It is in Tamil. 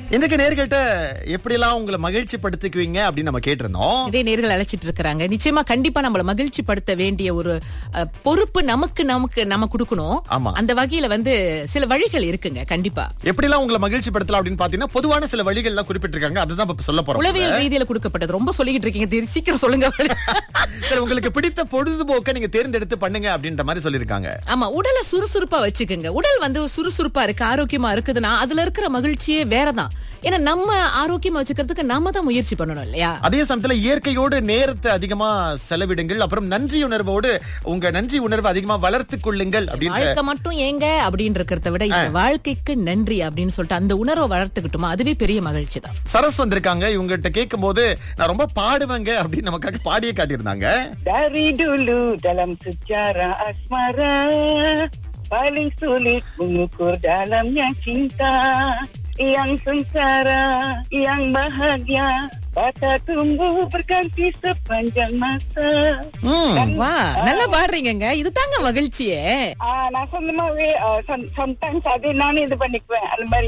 இன்றைக்கு நேர்கிட்ட எப்படிலாம் உங்களை மகிழ்ச்சி படுத்திக்குவீங்க அப்படின்னு நம்ம கேட்டிருந்தோம் இதே நேர்கள் அழைச்சிட்டு இருக்காங்க நிச்சயமா கண்டிப்பா நம்மள மகிழ்ச்சி படுத்த வேண்டிய ஒரு அஹ், பொறுப்பு நமக்கு நமக்கு நம்ம கொடுக்கணும் ஆமா. அந்த வகையில வந்து சில வழிகள் இருக்குங்க கண்டிப்பா எப்படிலாம் உங்களை மகிழ்ச்சி படுத்தலாம் அப்படின்னு பாத்தீங்கன்னா பொதுவான சில வழிகள் எல்லாம் குறிப்பிட்டிருக்காங்க அதுதான் இப்ப சொல்ல போறோம் உளவியல் ரீதியில கொடுக்கப்பட்டது ரொம்ப சொல்லிக்கிட்டு இருக்கீங்க தெரி- சீக்கிரம் சொல்லுங்க சரி உங்களுக்கு பிடித்த பொழுதுபோக்கை நீங்க தேர்ந்தெடுத்து பண்ணுங்க அப்படின்ற மாதிரி சொல்லிருக்காங்க ஆமா உடலை சுறுசுறுப்பா வச்சுக்கோங்க உடல் வந்து சுறுசுறுப்பா இருக்கு ஆரோக்கியமா இருக்குதுன்னா அதுல இருக்கிற மகிழ்ச்சியே வேறதான் ஏன்னா நம்ம ஆரோக்கியமா வச்சுக்கிறதுக்கு நாம தான் முயற்சி பண்ணணும் இல்லையா அதே சமயத்துல இயற்கையோடு நேரத்தை அதிகமா செலவிடுங்கள் அப்புறம் நன்றி உணர்வோடு உங்க நன்றி உணர்வை அதிகமா வளர்த்துக் கொள்ளுங்கள் அப்படின்ற வாழ்க்கை மட்டும் ஏங்க அப்படின்னு இருக்கிறத விட இந்த வாழ்க்கைக்கு நன்றி அப்படின்னு சொல்லிட்டு அந்த உணர்வை வளர்த்துக்கிட்டோமா அதுவே பெரிய மகிழ்ச்சி தான் சரஸ் வந்திருக்காங்க இவங்ககிட்ட கேட்கும் போது நான் ரொம்ப பாடுவேங்க அப்படின்னு நமக்காக பாடியே காட்டியிருந்தாங்க Dari dulu dalam sejarah asmara Paling sulit mengukur dalamnya cinta Yang sengsara, yang bahagia Kata tumbuh berganti sepanjang masa ம் வா நல்லா பாடுறீங்கங்க இதுதாங்க மகிழ்ச்சியே ஆஹ் நான் சொன்ன மாதிரி sometimes அது நானே இது பண்ணிக்குவேன் அந்த மாதிரி